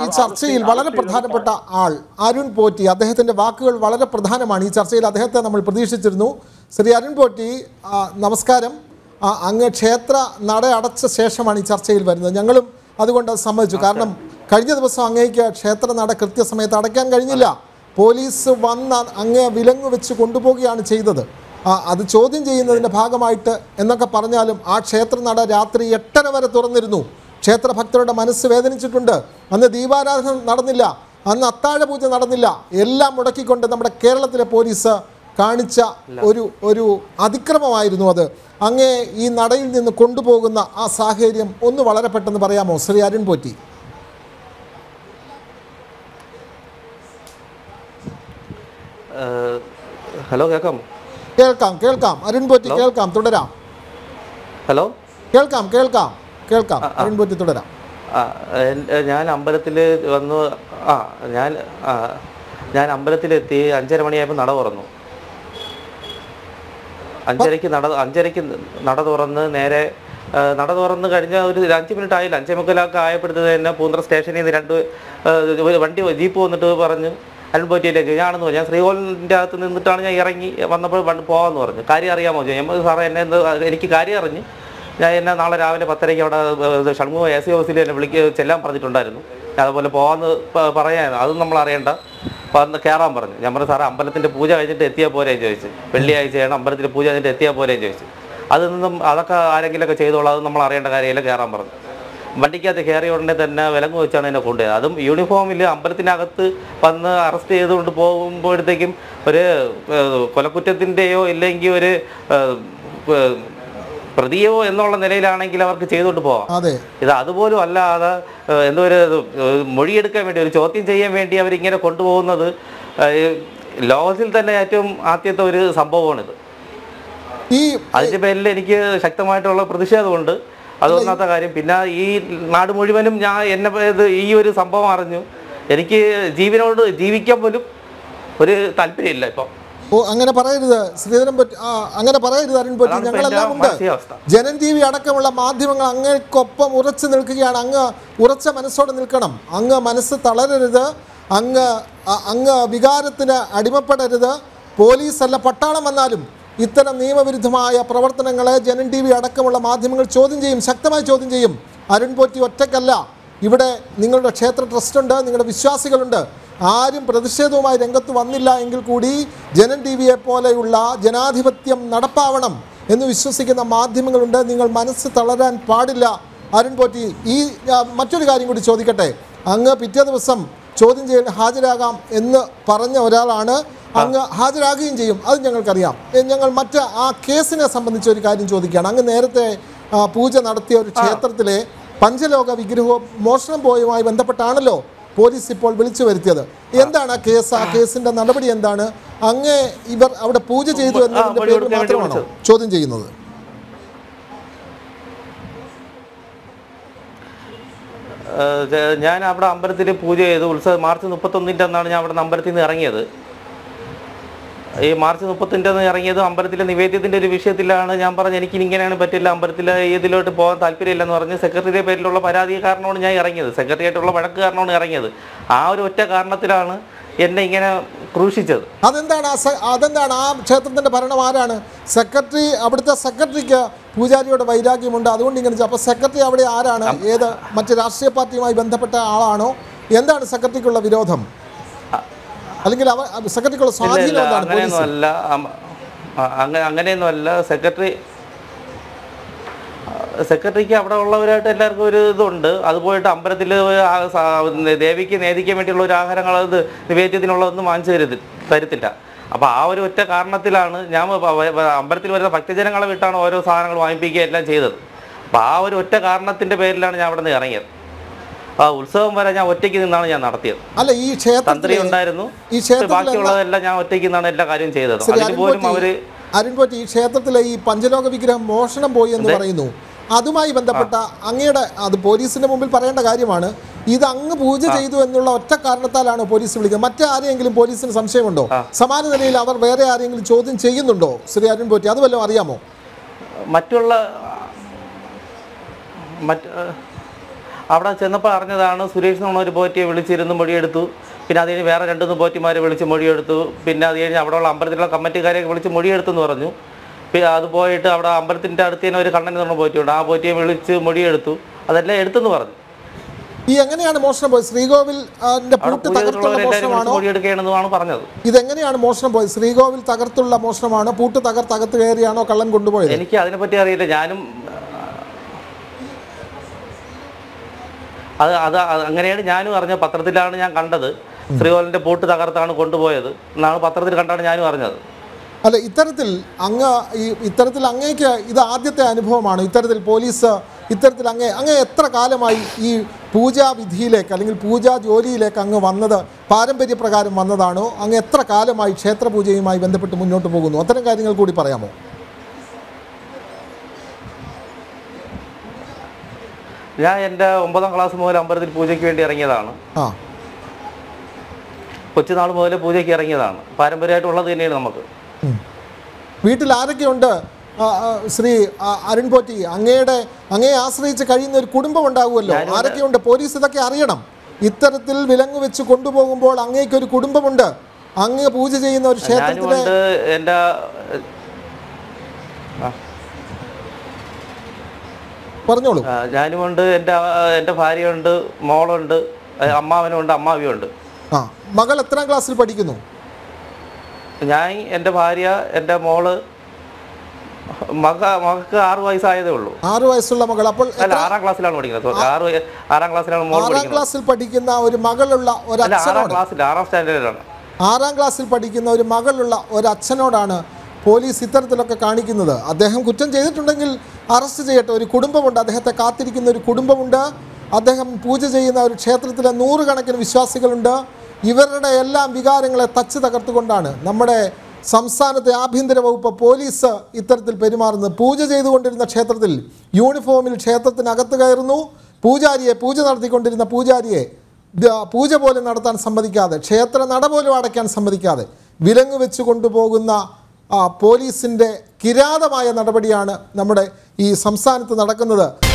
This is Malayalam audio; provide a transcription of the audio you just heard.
ചർച്ചയിൽ വളരെ പ്രധാനപ്പെട്ട ആൾ അരുൺ പോറ്റി അദ്ദേഹത്തിന്റെ വാക്കുകൾ വളരെ പ്രധാനമാണ് ഈ ചർച്ചയിൽ അദ്ദേഹത്തെ നമ്മൾ പ്രതീക്ഷിച്ചിരുന്നു ശ്രീ അരുൺ പോറ്റി ആ, നമസ്കാരം ആ, അങ്ങ് ക്ഷേത്ര നട അടച്ച ശേഷമാണ് ഈ ചർച്ചയിൽ വരുന്നത് ഞങ്ങളും അതുകൊണ്ട് അത് സമ്മതിച്ചു കാരണം കഴിഞ്ഞ ദിവസം അങ്ങേക്ക് ക്ഷേത്ര നട കൃത്യസമയത്ത് അടയ്ക്കാൻ കഴിഞ്ഞില്ല പോലീസ് വന്ന് അങ്ങേ വിലങ്ങ് വെച്ച് കൊണ്ടുപോവുകയാണ് ചെയ്തത് ആ, അത് ചോദ്യം ചെയ്യുന്നതിൻ്റെ ഭാഗമായിട്ട് എന്നൊക്കെ പറഞ്ഞാലും ആ ക്ഷേത്ര നട രാത്രി എട്ടര വരെ തുറന്നിരുന്നു ക്ഷേത്ര ഭക്തരുടെ മനസ്സ് വേദനിച്ചിട്ടുണ്ട് അന്ന് ദീപാരാധന നടന്നില്ല അന്ന് അത്താഴ പൂജ നടന്നില്ല എല്ലാം മുടക്കിക്കൊണ്ട് നമ്മുടെ കേരളത്തിലെ പോലീസ് കാണിച്ച ഒരു ഒരു അതിക്രമമായിരുന്നു അത് അങ്ങേ ഈ നടയിൽ നിന്ന് കൊണ്ടുപോകുന്ന ആ സാഹചര്യം ഒന്ന് വളരെ പെട്ടെന്ന് പറയാമോ ശ്രീ അരുൺ പോറ്റി ഏഹ്, ഹലോ കേൾക്കാം കേൾക്കാം കേൾക്കാം അരുൺ പോറ്റി കേൾക്കാം തുടരാം ഹലോ കേൾക്കാം കേൾക്കാം കേൾക്കാം അരുൺ പോറ്റി തുടരാം ആ, എൻ- ഞാൻ അമ്പലത്തിൽ വന്നു ആ ഞാൻ ആ, ഞാൻ അമ്പലത്തിലെത്തി അഞ്ചര മണിയായപ്പോൾ നട തുറന്നു അഞ്ചരയ്ക്ക് നട അഞ്ചരയ്ക്ക് നട തുറന്ന് നേരെ ആ, നട തുറന്ന് കഴിഞ്ഞ ഒരു അഞ്ച് മിനിറ്റ് ആയില്ല അഞ്ചേ മുക്കാലൊക്കെ ആയപ്പെടുത്തത് തന്നെ പൂന്തറ സ്റ്റേഷനിൽ നിന്ന് രണ്ട് ആ, ഒരു വണ്ടി ജീപ്പ് വന്നിട്ട് പറഞ്ഞ് അൽബോറ്റിയിലേക്ക് ഞാനെന്ന് പറഞ്ഞു ഞാൻ ശ്രീകോലിൻ്റെ അകത്ത് നിന്നിട്ടാണ് ഞാൻ ഇറങ്ങി വന്നപ്പോൾ വണ്ടി പോകാമെന്ന് പറഞ്ഞു കാര്യം അറിയാമോ ഞാൻ പറഞ്ഞു, സാറേ എന്നെ എന്ത് എനിക്ക് കാര്യം അറിഞ്ഞ് ഞാൻ എന്നെ നാളെ രാവിലെ പത്തരയ്ക്ക് അവിടെ ഏഹ്, ഷൺമുഖ എ സി ഓഫീസിൽ എന്നെ വിളിക്ക് ചെല്ലാൻ പറഞ്ഞിട്ടുണ്ടായിരുന്നു ഞാൻ അതുപോലെ പോകാമെന്ന് പ- പറയാൻ അതും നമ്മൾ അറിയണ്ട വന്ന് കയറാൻ പറഞ്ഞു ഞാൻ പറഞ്ഞു സാറേ അമ്പലത്തിൻ്റെ പൂജ കഴിഞ്ഞിട്ട് എത്തിയാൽ പോരെ ചോദിച്ചു വെള്ളിയാഴ്ചയാണ് അമ്പലത്തിൻ്റെ പൂജ കഴിഞ്ഞിട്ട് എത്തിയാൽ പോരെ ചോദിച്ചു അത് നിന്നും അതൊക്കെ ആരെങ്കിലുമൊക്കെ ചെയ്തോളാം അത് നമ്മൾ അറിയേണ്ട കാര്യമില്ല കയറാൻ പറഞ്ഞു വണ്ടിക്കകത്ത് കയറിയ ഉടനെ തന്നെ വിലങ്ങ് വെച്ചാണ് എന്നെ കൊണ്ടുപോയത് അതും യൂണിഫോമിൽ അമ്പലത്തിനകത്ത് വന്ന് അറസ്റ്റ് ചെയ്തുകൊണ്ട് പോകുമ്പോഴത്തേക്കും ഒരു ഏഹ്, കൊലക്കുറ്റത്തിൻ്റെയോ ഇല്ലെങ്കിൽ ഒരു ഏഹ്, ഏഹ്, പ്രതിയോ എന്നുള്ള നിലയിലാണെങ്കിൽ അവർക്ക് ചെയ്തുകൊണ്ട് പോവാം അതെ ഇത് അതുപോലും അല്ലാതെ ഏഹ്, എന്തോ ഒരു ഏഹ്, മൊഴിയെടുക്കാൻ വേണ്ടി ഒരു ചോദ്യം ചെയ്യാൻ വേണ്ടി അവരിങ്ങനെ കൊണ്ടുപോകുന്നത് ഏഹ്, ലോകത്തിൽ തന്നെ ഏറ്റവും ആദ്യത്തെ ഒരു സംഭവമാണിത് ഈ അതിന്റെ പേരിൽ എനിക്ക് ശക്തമായിട്ടുള്ള പ്രതിഷേധമുണ്ട് അതൊന്നാമത്തെ കാര്യം പിന്നെ ഈ നാട് മുഴുവനും ഞാൻ എന്നെ ഇത് ഈ ഒരു സംഭവം അറിഞ്ഞു എനിക്ക് ജീവനോട് ജീവിക്കാൻ പോലും ഒരു താല്പര്യമില്ല ഇപ്പം ഓ അങ്ങനെ പറയരുത് ശ്രീധരൻ പറ്റി ആ അങ്ങനെ പറയരുത് അരുൺ പറ്റി അതാണ് ഇപ്പൊ ഞങ്ങളെല്ലാം എൻ്റെ ഉണ്ട് മാനസികാവസ്ഥ. ജനൻ ടി വി അടക്കമുള്ള മാധ്യമങ്ങൾ അങ്ങേക്കൊപ്പം ഉറച്ചു നിൽക്കുകയാണ് അങ്ങ് ഉറച്ച മനസ്സോടെ നിൽക്കണം അങ്ങ് മനസ്സ് തളരരുത് അങ്ങ് അ- അങ്ങ് വികാരത്തിന് അടിമപ്പെടരുത് പോലീസ് അല്ല പട്ടാളം വന്നാലും ഇത്തരം നിയമവിരുദ്ധമായ പ്രവർത്തനങ്ങളെ ജനൻ ടി വി അടക്കമുള്ള മാധ്യമങ്ങൾ ചോദ്യം ചെയ്യും ശക്തമായി ചോദ്യം ചെയ്യും അരുൺ പോറ്റി ഒറ്റയ്ക്കല്ല ഇവിടെ നിങ്ങളുടെ ക്ഷേത്ര ട്രസ്റ്റുണ്ട് നിങ്ങളുടെ വിശ്വാസികളുണ്ട് ആരും പ്രതിഷേധവുമായി രംഗത്ത് വന്നില്ല എങ്കിൽ കൂടി ജനൻ ടി വിയെ പോലെയുള്ള ജനാധിപത്യം നടപ്പാവണം എന്ന് വിശ്വസിക്കുന്ന മാധ്യമങ്ങളുണ്ട് നിങ്ങൾ മനസ്സ് തളരാൻ പാടില്ല അരുൺ പോറ്റി ഈ ആ, മറ്റൊരു കാര്യം കൂടി ചോദിക്കട്ടെ അങ്ങ് പിറ്റേ ദിവസം ചോദ്യം ചെയ്യൽ ഹാജരാകാം എന്ന് പറഞ്ഞ ഒരാളാണ് അങ്ങ് ഹാജരാകുകയും ചെയ്യും അത് ഞങ്ങൾക്കറിയാം എ, ഞങ്ങൾ മറ്റ് ആ കേസിനെ സംബന്ധിച്ച ഒരു കാര്യം ചോദിക്കുകയാണ് അങ്ങ് നേരത്തെ ആ, പൂജ നടത്തിയ ഒരു ക്ഷേത്രത്തിലെ പഞ്ചലോക വിഗ്രഹവും മോഷണം പോയുമായി ബന്ധപ്പെട്ടാണല്ലോ പോലീസ് ഇപ്പോൾ വിളിച്ചു വരുത്തിയത് എന്താണ് ആ കേസ് ആ കേസിന്റെ നടപടി എന്താണ് അങ്ങേ ഇവർ അവിടെ പൂജ ചെയ്തു എന്നതിന്റെ മൊഴി പേരിൽ കൊടുക്കാൻ വേണ്ടി മാത്രമാണോ ചോദ്യം ചെയ്യുന്നത് ഏഹ് ജ- ഞാൻ അവിടെ അമ്പലത്തിൽ പൂജ ചെയ്തു ഉത്സവം മാർച്ച് മുപ്പത്തൊന്നിൻ്റെ അന്നാണ് ഞാൻ അവിടെ നിന്ന് അമ്പലത്തിൽ നിന്ന് ഇറങ്ങിയത് ഈ മാർച്ച് മുപ്പത്തിൻ്റെ അന്ന് ഇറങ്ങിയത് അമ്പലത്തിലെ നിവേദ്യത്തിൻ്റെ ഒരു വിഷയത്തിലാണ് ഞാൻ പറഞ്ഞത് എനിക്ക് ഇങ്ങനെയാണ് പറ്റില്ല അമ്പലത്തിലെ ഇതിലോട്ട് പോകാൻ താല്പര്യമില്ലെന്ന് പറഞ്ഞ് സെക്രട്ടറിയുടെ പേരിലുള്ള പരാതി കാരണമാണ് ഞാൻ ഇറങ്ങിയത് സെക്രട്ടറിയായിട്ടുള്ള വഴക്ക് കാരണമാണ് ഇറങ്ങിയത് ആ ഒരു ഒറ്റ കാരണത്തിലാണ് എന്നെ ഇങ്ങനെ ക്രൂശിച്ചത് അതെന്താണ് ആ സെ- അതെന്താണ് ആ ക്ഷേത്രത്തിന്റെ ഭരണം ആരാണ് സെക്രട്ടറി അവിടുത്തെ സെക്രട്ടറിക്ക് പൂജാരിയോട് വൈരാഗ്യമുണ്ട് അതുകൊണ്ട് ഇങ്ങനെ ചെയ്തു. അപ്പൊ സെക്രട്ടറി അവിടെ ആരാണ് ഏത് മറ്റ് രാഷ്ട്രീയ പാർട്ടിയുമായി ബന്ധപ്പെട്ട ആളാണോ എന്താണ് സെക്രട്ടറിക്കുള്ള വിരോധം അല്ലെങ്കിൽ അവ സെക്രട്ടറിക്കുള്ള ഇല്ല സ്വാധീനം ഇല്ല എന്താണ് അങ്ങനെയൊന്നും പോലീസിൽ അല്ല അമ- ആ, അങ്ങനെ അങ്ങനെയൊന്നും അല്ല സെക്രട്ടറി സെക്രട്ടറിക്ക് അവിടെ ഉള്ളവരായിട്ട് എല്ലാവർക്കും ഒരു ഇതുണ്ട് അത് പോയിട്ട് അമ്പലത്തിൽ ദേവിക്ക് നേദിക്കാൻ വേണ്ടിയുള്ള ഒരു ആഹാരങ്ങൾ അത് നിവേദ്യത്തിനുള്ളതൊന്നും വാങ്ങിച്ചു തരുത്തി തരത്തില്ല അപ്പോൾ ആ ഒരു ഒറ്റ കാരണത്തിലാണ് ഞാൻ വ- വ- വ- അമ്പലത്തിൽ വരുന്ന ഭക്തജനങ്ങളെ വിട്ടാണ് ഓരോ സാധനങ്ങൾ വാങ്ങിപ്പിക്കുക എല്ലാം ചെയ്തത് അപ്പോൾ ആ ഒരു ഒറ്റ കാരണത്തിൻ്റെ പേരിലാണ് ഞാൻ അവിടെ നിന്ന് ഇറങ്ങിയത് ആ ഉത്സവം വരെ ഞാൻ ഒറ്റയ്ക്ക് നിന്നാണ് ഞാൻ നടത്തിയത് അല്ല ഈ തന്ത്രി ക്ഷേത്രത്തിലെ ഉണ്ടായിരുന്നു ഈ ക്ഷേത്രത്തിലെ ബാക്കിയുള്ളതെല്ലാം ഞാൻ ഒറ്റയ്ക്ക് നിന്നാണ് എല്ലാ കാര്യവും ചെയ്തത് ശ്രീ അതിന് പോലും അവര് അരുൺപോറ്റി അരുൺപോറ്റി ഈ ക്ഷേത്രത്തിലെ ഈ പഞ്ചലോക വിഗ്രഹം മോഷണം പോയി എന്ന് പറയുന്നു അതുമായി ബന്ധപ്പെട്ട അങ്ങയുടെ അത് പോലീസിന്റെ മുമ്പിൽ പറയേണ്ട കാര്യമാണ് ഇത് അങ്ങ് പൂജ ചെയ്തു എന്നുള്ള ഒറ്റ കാരണത്താലാണ് പോലീസ് വിളിക്കുന്നത് മറ്റാരെങ്കിലും പോലീസിന് സംശയമുണ്ടോ സമാന നിലയിൽ അവർ വേറെ ആരെങ്കിലും ചോദ്യം ചെയ്യുന്നുണ്ടോ ശ്രീ അരുൺപോറ്റി അത് വല്ലതും അറിയാമോ മറ്റുള്ള മറ്റ് അവിടെ ചെന്നപ്പോൾ അറിഞ്ഞതാണ് സുരേഷ് എന്ന് പറഞ്ഞ ഒരു പോറ്റിയെ വിളിച്ചിരുന്ന് മൊഴിയെടുത്തു പിന്നെ അത് കഴിഞ്ഞ് വേറെ രണ്ട് മൂന്ന് പോറ്റിമാരെ വിളിച്ച് മൊഴിയെടുത്തു പിന്നെ അത് കഴിഞ്ഞ് അവിടെയുള്ള അമ്പലത്തിലുള്ള കമ്മിറ്റിക്കാരെ വിളിച്ച് മൊഴിയെടുത്തു എന്ന് പറഞ്ഞു പിന്നെ അത് പോയിട്ട് അവിടെ അമ്പലത്തിൻ്റെ അടുത്ത് തന്നെ ഒരു കണ്ണൻ എന്ന് പറഞ്ഞ പോറ്റിയുണ്ട് ആ പോറ്റിയെ വിളിച്ച് മൊഴിയെടുത്തു അതെല്ലാം എടുത്തെന്ന് പറഞ്ഞു ഈ എങ്ങനെയാണ് മോഷണം പോയത് ശ്രീകോവിൽ ആ, ന്റെ അവിടെ പൂട്ട് തകർത്തുള്ള പൂജകളുള്ളവരെല്ലാവരും വിളിച്ച് മോഷണമാണോ മൊഴിയെടുക്കുകയാണെന്നാണ് പറഞ്ഞത് ഇതെങ്ങനെയാണ് മോഷണം പോയത് ശ്രീകോവിൽ തകർത്തുള്ള മോഷണമാണോ പൂട്ട് തകർത്ത് അകത്ത് കയറിയാണോ കള്ളൻ കൊണ്ടുപോയത് എനിക്ക് അതിനെപ്പറ്റി അറിയില്ല ഞാനും അത് അത് അത് അങ്ങനെയാണ് ഞാനും അറിഞ്ഞത് പത്രത്തിലാണ് ഞാൻ കണ്ടത് ശ്രീകോലിൻ്റെ പൂട്ട് തകർത്താണ് കൊണ്ടുപോയത് എന്നാണ് പത്രത്തിൽ കണ്ടാണ് ഞാനും അറിഞ്ഞത് അല്ല ഇത്തരത്തിൽ അങ്ങ് ഈ ഇത്തരത്തിൽ അങ്ങേക്ക് ഇത് ആദ്യത്തെ അനുഭവമാണ് ഇത്തരത്തിൽ പോലീസ് ഇത്തരത്തിൽ അങ്ങേ അങ്ങ് എത്ര കാലമായി ഈ പൂജാവിധിയിലേക്ക് അല്ലെങ്കിൽ പൂജാ ജോലിയിലേക്ക് അങ്ങ് വന്നത് പാരമ്പര്യപ്രകാരം വന്നതാണോ അങ്ങ് എത്ര കാലമായി ക്ഷേത്രപൂജയുമായി ബന്ധപ്പെട്ട് മുന്നോട്ട് പോകുന്നു അത്തരം കാര്യങ്ങൾ കൂടി പറയാമോ ഞാൻ എൻ്റെ ഒമ്പതാം ക്ലാസ് മുതൽ അമ്പലത്തിൽ പൂജയ്ക്ക് വേണ്ടി ഇറങ്ങിയതാണ് ആ കൊച്ചുനാൾ മുതൽ പൂജയ്ക്ക് ഇറങ്ങിയതാണ് പാരമ്പര്യമായിട്ടുള്ളത് തന്നെയാണ് നമുക്ക് ഉം. വീട്ടിൽ ആരൊക്കെയുണ്ട് ആ, ആ, ശ്രീ ആ, അരുൺ പോറ്റി അങ്ങയുടെ അങ്ങയെ ആശ്രയിച്ച് കഴിയുന്ന ഒരു കുടുംബം ഉണ്ടാകുമല്ലോ ആരൊക്കെയുണ്ട് പോലീസ് ഇതൊക്കെ അറിയണം ഇത്തരത്തിൽ വിലങ്ങ് വെച്ച് കൊണ്ടുപോകുമ്പോൾ അങ്ങേക്ക് ഒരു കുടുംബമുണ്ട് അങ്ങ് പൂജ ചെയ്യുന്ന ഒരു ഞാനും ക്ഷേത്രത്തിലെ ഉണ്ട് എൻ്റെ ആ പറഞ്ഞോളൂ ആ, ഞാനുമുണ്ട് എൻ്റെ എൻ്റെ ഭാര്യയുണ്ട് മോളുണ്ട് ഏ, അമ്മാവനുണ്ട് അമ്മാവിയുണ്ട് ആ മകൾ എത്രാം ക്ലാസ്സിൽ പഠിക്കുന്നു ഞാൻ എൻ്റെ ഭാര്യ എൻ്റെ മോള് മക മകൾക്ക് ആറ് വയസ്സായതേ ഉള്ളൂ ആറു വയസ്സുള്ള മകൾ അപ്പോൾ അല്ല ആറാം ക്ലാസ്സിലാണ് പഠിക്കുന്നത് സോറി ആറ് വയ- ആറാം ക്ലാസ്സിലാണ് മോൾ ആറാം പഠിക്കുന്നത് ക്ലാസ്സിൽ പഠിക്കുന്ന ഒരു മകളുള്ള ഒരു അല്ല ആറാം അച്ഛനോട് ക്ലാസ്സിൽ ആറാം സ്റ്റാൻഡേർഡിലാണ് ആറാം ക്ലാസ്സിൽ പഠിക്കുന്ന ഒരു മകളുള്ള ഒരു അച്ഛനോടാണ് പോലീസ് ഇത്തരത്തിലൊക്കെ കാണിക്കുന്നത് അദ്ദേഹം കുറ്റം ചെയ്തിട്ടുണ്ടെങ്കിൽ അറസ്റ്റ് ചെയ്യട്ടെ ഒരു കുടുംബമുണ്ട് അദ്ദേഹത്തെ കാത്തിരിക്കുന്ന ഒരു കുടുംബമുണ്ട് അദ്ദേഹം പൂജ ചെയ്യുന്ന ഒരു ക്ഷേത്രത്തിലെ നൂറുകണക്കിന് വിശ്വാസികളുണ്ട് ഇവരുടെ എല്ലാം വികാരങ്ങളെ തച്ച് തകർത്തുകൊണ്ടാണ് നമ്മുടെ സംസ്ഥാനത്തെ ആഭ്യന്തര വകുപ്പ് പോലീസ് ഇത്തരത്തിൽ പെരുമാറുന്നത് പൂജ ചെയ്തുകൊണ്ടിരുന്ന ക്ഷേത്രത്തിൽ യൂണിഫോമിൽ ക്ഷേത്രത്തിനകത്ത് കയറുന്നു പൂജാരിയെ പൂജ നടത്തിക്കൊണ്ടിരുന്ന പൂജാരിയെ ദ- പൂജ പോലും നടത്താൻ സമ്മതിക്കാതെ ക്ഷേത്ര നട പോലും അടയ്ക്കാൻ സമ്മതിക്കാതെ വിലങ്ങ് വെച്ച് കൊണ്ടുപോകുന്ന ആ, പോലീസിൻ്റെ കിരാതമായ നടപടിയാണ് നമ്മുടെ ഈ സംസ്ഥാനത്ത് നടക്കുന്നത്